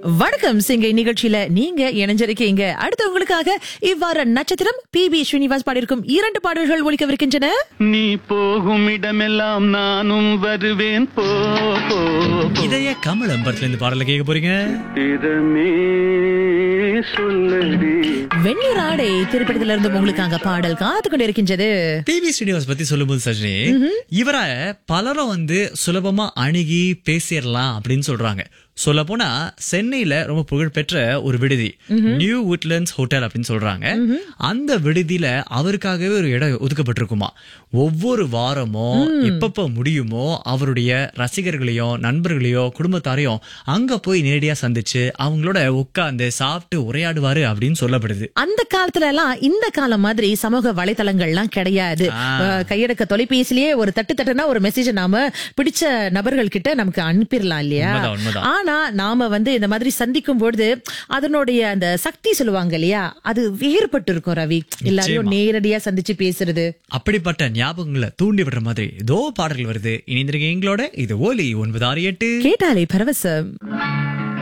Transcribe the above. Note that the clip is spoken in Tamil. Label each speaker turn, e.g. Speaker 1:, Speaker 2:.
Speaker 1: வணக்கம் சிங்கை நிகழ்ச்சியில நீங்க இணைஞ்சிருக்கீங்க அடுத்து உங்களுக்காக இவ்வாறு நட்சத்திரம் பி பி ஸ்ரீனிவாஸ் பாடியிருக்கும் இரண்டு பாடல்கள் ஒலிக்கவிருக்கின்றன
Speaker 2: நீ போகும் இடமெல்லாம் நானும் வருவேன் போ போ போ.
Speaker 3: இதய கமலம் படத்துல இருந்து பாடல கேட்க போறீங்க
Speaker 2: இதமே சொல்லடி
Speaker 1: வெந்நீர் ஆடை திரைப்படத்தில இருந்து உங்களுக்காக பாடல் காத்து கொண்டு இருக்கின்றது
Speaker 3: டிவி ஸ்டுடியோஸ் பத்தி சொல்லும்போது சஜினி இவரை பலரும் வந்து சுலபமா அணுகி பேசிடலாம் அப்படின்னு சொல்றாங்க சொல்ல போனா சென்னையில ரொம்ப புகழ்பெற்ற ஒரு விடுதி நியூ உட்லண்ட்ஸ் ஹோட்டல் அப்படின்னு சொல்றாங்க அந்த விடுதியில அவருக்காகவே ஒரு இடம் ஒதுக்கப்பட்டிருக்குமா ஒவ்வொரு வாரமும் எப்பப்ப முடியுமோ அவருடைய ரசிகர்களையும் நண்பர்களையோ குடும்பத்தாரையும் அங்க போய் நேரடியா சந்திச்சு அவங்களோட உட்கார்ந்து சாப்பிட்டு உரையாடுவாரு அப்படின்னு சொல்லப்படுது
Speaker 1: அந்த காலத்துல எல்லாம் இந்த காலம் மாதிரி சமூக வலைத்தளங்கள்லாம் கிடையாது அஹ், கையடக்க தொலைபேசிலேயே ஒரு தட்டு தட்டுனா ஒரு மெசேஜ் நாம பிடிச்ச நபர்கள் கிட்ட நமக்கு அனுப்பிடலாம் இல்லையா
Speaker 3: உண்மைதான், உண்மைதான்.
Speaker 1: ஆனா நாம வந்து இந்த மாதிரி சந்திக்கும் பொழுது அதனுடைய அந்த சக்தி சொல்லுவாங்க இல்லையா அது வேறுபட்டு இருக்கும் ரவி எல்லாரையும் நேரடியா சந்திச்சு பேசுறது
Speaker 3: அப்படிப்பட்ட ஞாபகங்களை தூண்டி விடுற மாதிரி ஏதோ பாடல்கள் வருது இணைந்திருக்க எங்களோட இது ஓலி ஒன்பது ஆறு எட்டு
Speaker 1: கேட்டாலே பரவசம்